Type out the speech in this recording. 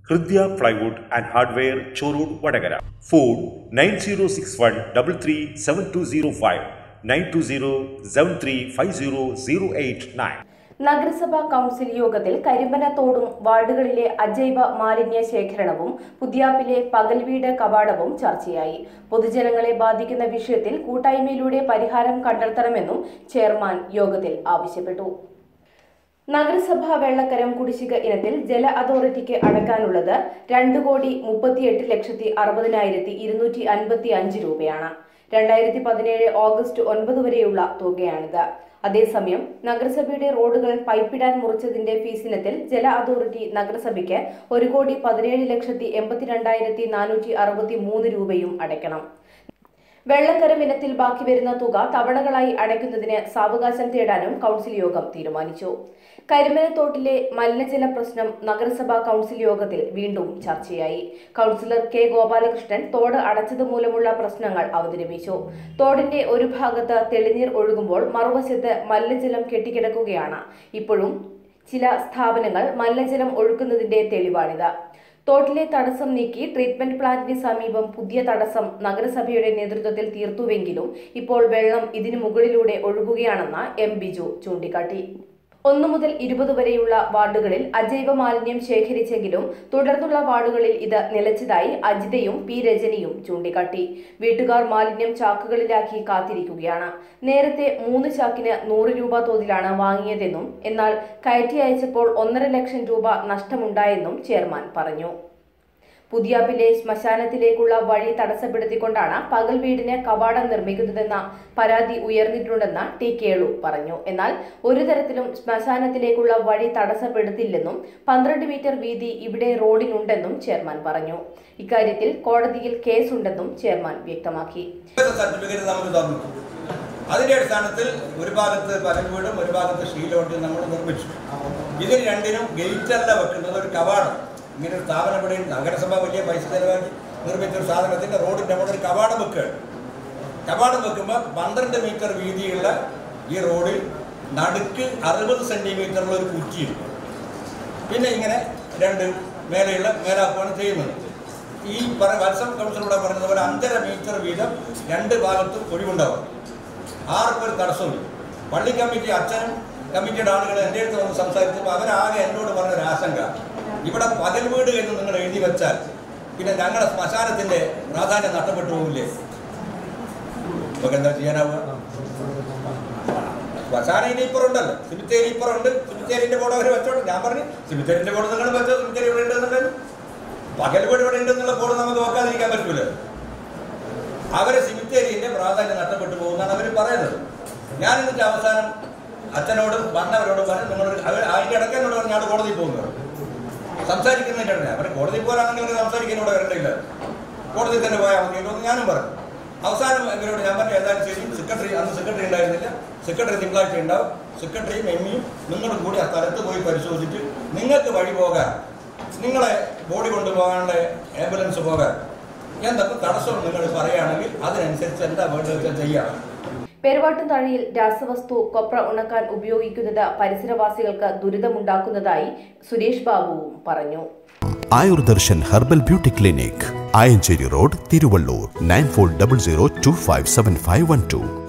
Hridya plywood and hardware Chorur Vadakara phone nine zero six one double three seven two zero five nine two zero seven three five zero zero eight nine നഗരസഭാ council യോഗത്തിൽ കരിമ്പനത്തോടും വാർഡുകളിലെ അജൈവ മാലിന്യ ശേഖരണവും പുതിയാപ്പിലെ പകൽവീട് കവാടവും ചർച്ചയായി പൊതുജനങ്ങളെ ബാധിക്കുന്ന വിഷയത്തിൽ കൂട്ടായ്മയിലൂടെ പരിഹാരം കണ്ടെത്തണമെന്നും ചെയർമാൻ യോഗത്തിൽ ആവശ്യപ്പെട്ടു നഗരസഭാ വെള്ളക്കരം കുടിശ്ശിക ഇനത്തിൽ ജല അതോറിറ്റിക്ക് അടക്കാനുള്ളത് രണ്ട് കോടി മുപ്പത്തിയെട്ട് ലക്ഷത്തി അറുപതിനായിരത്തി ഇരുന്നൂറ്റി അൻപത്തി അഞ്ച് രൂപയാണ് രണ്ടായിരത്തി പതിനേഴ് ഓഗസ്റ്റ് ഒൻപത് വരെയുള്ള തുകയാണിത് അതേസമയം നഗരസഭയുടെ റോഡുകൾ പൈപ്പിടാൻ മുറിച്ചതിന്റെ ഫീസിനത്തിൽ ജല അതോറിറ്റി നഗരസഭയ്ക്ക് ഒരു കോടി പതിനേഴ് ലക്ഷത്തി എൺപത്തിരണ്ടായിരത്തി നാനൂറ്റി അറുപത്തി മൂന്ന് രൂപയും അടയ്ക്കണം വെള്ളക്കരം ഇനത്തിൽ ബാക്കി വരുന്ന തുക തവണകളായി അടയ്ക്കുന്നതിന് സാവകാശം തേടാനും കൗൺസിൽ യോഗം തീരുമാനിച്ചു കരിമനത്തോട്ടിലെ മലിനജല പ്രശ്നം നഗരസഭാ കൗൺസിൽ യോഗത്തിൽ വീണ്ടും ചർച്ചയായി കൗൺസിലർ കെ ഗോപാലകൃഷ്ണൻ തോട് അടച്ചത് മൂലമുള്ള പ്രശ്നങ്ങൾ അവതരിപ്പിച്ചു തോടിന്റെ ഒരു ഭാഗത്ത് തെളിനീർ ഒഴുകുമ്പോൾ മറുവശത്ത് മലിനജലം കെട്ടിക്കിടക്കുകയാണ് ഇപ്പോഴും ചില സ്ഥാപനങ്ങൾ മലിനജലം ഒഴുക്കുന്നതിന്റെ തെളിവാണിത് തോട്ടിലെ തടസ്സം നീക്കി ട്രീറ്റ്മെന്റ് പ്ലാന്റിന് സമീപം പുതിയ തടസ്സം നഗരസഭയുടെ നേതൃത്വത്തിൽ തീർത്തുവെങ്കിലും ഇപ്പോൾ വെള്ളം ഇതിനു മുകളിലൂടെ ഒഴുകുകയാണെന്ന് എം ബിജു ചൂണ്ടിക്കാട്ടി ഒന്നു മുതൽ ഇരുപത് വരെയുള്ള വാർഡുകളിൽ അജൈവ മാലിന്യം ശേഖരിച്ചെങ്കിലും തുടർന്നുള്ള വാർഡുകളിൽ ഇത് നിലച്ചതായി അജിതയും പി രജനിയും ചൂണ്ടിക്കാട്ടി വീട്ടുകാർ മാലിന്യം ചാക്കുകളിലാക്കി കാത്തിരിക്കുകയാണ് നേരത്തെ മൂന്ന് ചാക്കിന് നൂറ് രൂപ തോതിലാണ് വാങ്ങിയതെന്നും എന്നാൽ കയറ്റി അയച്ചപ്പോൾ ഒന്നര ലക്ഷം രൂപ നഷ്ടമുണ്ടായെന്നും ചെയർമാൻ പറഞ്ഞു പുതിയാപ്പിലെ ശ്മശാനത്തിലേക്കുള്ള വഴി തടസ്സപ്പെടുത്തിക്കൊണ്ടാണ് പകൽ വീടിന് കവാടം നിർമ്മിക്കുന്നതെന്ന പരാതി ഉയർന്നിട്ടുണ്ടെന്ന് ടി കേളു പറഞ്ഞു എന്നാൽ ഒരു തരത്തിലും ശ്മശാനത്തിലേക്കുള്ള വഴി തടസ്സപ്പെടുത്തില്ലെന്നും പന്ത്രണ്ട് മീറ്റർ വീതി ഇവിടെ റോഡിനുണ്ടെന്നും ചെയർമാൻ പറഞ്ഞു ഇക്കാര്യത്തിൽ കോടതിയിൽ കേസുണ്ടെന്നും ചെയർമാൻ വ്യക്തമാക്കി സർട്ടിഫിക്കറ്റ് നമുക്ക് തന്നു അതിന്റെ അടിസ്ഥാനത്തിൽ ഒരു ഭാഗത്ത് പലവീടും ഒരു ഭാഗത്ത് ഷീലോട്ടും നമ്മൾ നിർമ്മിച്ചു ഇതിൽ രണ്ടിനും ഗേറ്റല്ല വെക്കുന്നത് ഒരു കവാടം ഇങ്ങനെ ഒരു സ്ഥാപനം ഇവിടെ ഉണ്ട്. നഗരസഭ വലിയ പൈസ ചെലവാക്കി നിർമ്മിച്ച ഒരു സാധനത്തിന്റെ റോഡിന്റെ മുകളിൽ ഒരു കവാടം വെക്കുകയാണ് കവാടം വെക്കുമ്പോൾ പന്ത്രണ്ട് മീറ്റർ വീതിയുള്ള ഈ റോഡിൽ നടുക്ക് അറുപത് സെന്റിമീറ്ററുള്ള ഒരു കുറ്റിയുണ്ട് പിന്നെ ഇങ്ങനെ രണ്ട് മേലെയുള്ള മേലാക്കുകയാണ് ചെയ്യുന്നത് ഈ പറ വത്സം കൗൺസിലൂടെ പറഞ്ഞതുപോലെ അഞ്ചര മീറ്റർ വീതം രണ്ട് ഭാഗത്തും ഒഴിവുണ്ടാവും ആർക്കും ഒരു തടസ്സമില്ല പള്ളി കമ്മിറ്റി അച്ഛനും കമ്മിറ്റിയുടെ ആളുകൾ എൻ്റെ അടുത്ത് വന്ന് സംസാരിച്ചപ്പോൾ അവരാകെ എന്നോട് പറഞ്ഞൊരു ആശങ്ക ഇവിടെ പകൽ വീട് എന്ന് നിങ്ങൾ എഴുതി വെച്ചാൽ പിന്നെ ഞങ്ങളുടെ ശ്മശാനത്തിന്റെ പ്രാധാന്യം നഷ്ടപ്പെട്ടു പോകില്ലേ നമുക്ക് എന്താ ചെയ്യാനാവുക ശ്മശാനം ഇനി ഇപ്പുറം ഉണ്ടല്ലോ സിമിത്തേരി ഇപ്പുറം ഉണ്ട് സിമിത്തേരിന്റെ ബോർഡ് അവർ വെച്ചോട്ടെ ഞാൻ പറഞ്ഞു സിമിത്തേരിന്റെ ബോർഡ് നിങ്ങൾ വെച്ചോ സിമിത്തേരി ഇവിടെ ഉണ്ടെന്നുണ്ടെങ്കിൽ പകൽ വീട് ഇവിടെ ഉണ്ടെന്നുള്ള ബോർഡ് നമുക്ക് വെക്കാതിരിക്കാൻ പറ്റൂല അവരെ സിമിത്തേരിന്റെ പ്രാധാന്യം നഷ്ടപ്പെട്ടു പോകുന്നതാണ് അവർ പറയുന്നത് ഞാൻ എന്നിട്ട് അവസാനം അച്ഛനോടും വന്നവരോടും പറഞ്ഞു നിങ്ങൾ അവർ അതിന്റെ ഇടയ്ക്ക് എന്നോട് പറഞ്ഞു ഞാൻ കോടതിയിൽ പോകുന്നത് സംസാരിക്കുന്നതിന്റെ ഇടയിൽ അവർ കോടതിയിൽ പോരാണെങ്കിൽ നിങ്ങൾക്ക് സംസാരിക്കാൻ ഇവിടെ വരണ്ടില്ല കോടതിയിൽ തന്നെ പോയാൽ മതി എന്ന് ഞാനും പറഞ്ഞു അവസാനം ഇവരോട് ഞാൻ പറഞ്ഞു ഏതായാലും ശരി സെക്രട്ടറി അന്ന് സെക്രട്ടറി ഉണ്ടായിരുന്നില്ല സെക്രട്ടറി തിങ്കളാഴ്ച ഉണ്ടാവും സെക്രട്ടറിയും എമ്മിയും നിങ്ങളും കൂടി ആ സ്ഥലത്ത് പോയി പരിശോധിച്ചിട്ട് നിങ്ങൾക്ക് വഴി പോകാൻ നിങ്ങളെ ബോഡി കൊണ്ടുപോകാനുള്ള ആംബുലൻസ് പോകാൻ എന്തൊക്കെ തടസ്സം നിങ്ങൾ പറയുകയാണെങ്കിൽ അതിനനുസരിച്ച് എന്താ വേണ്ടത് വെച്ചാൽ ചെയ്യാം പെരുവാട്ടുംതാഴിയിൽ രാസവസ്തു കൊപ്ര ഉണക്കാൻ ഉപയോഗിക്കുന്നത് പരിസരവാസികൾക്ക് ദുരിതമുണ്ടാക്കുന്നതായി സുരേഷ് ബാബുവും പറഞ്ഞു Ayurdarshan herbal beauty clinic Ayancheri road Thiruvallur nine four double zero two five seven five one to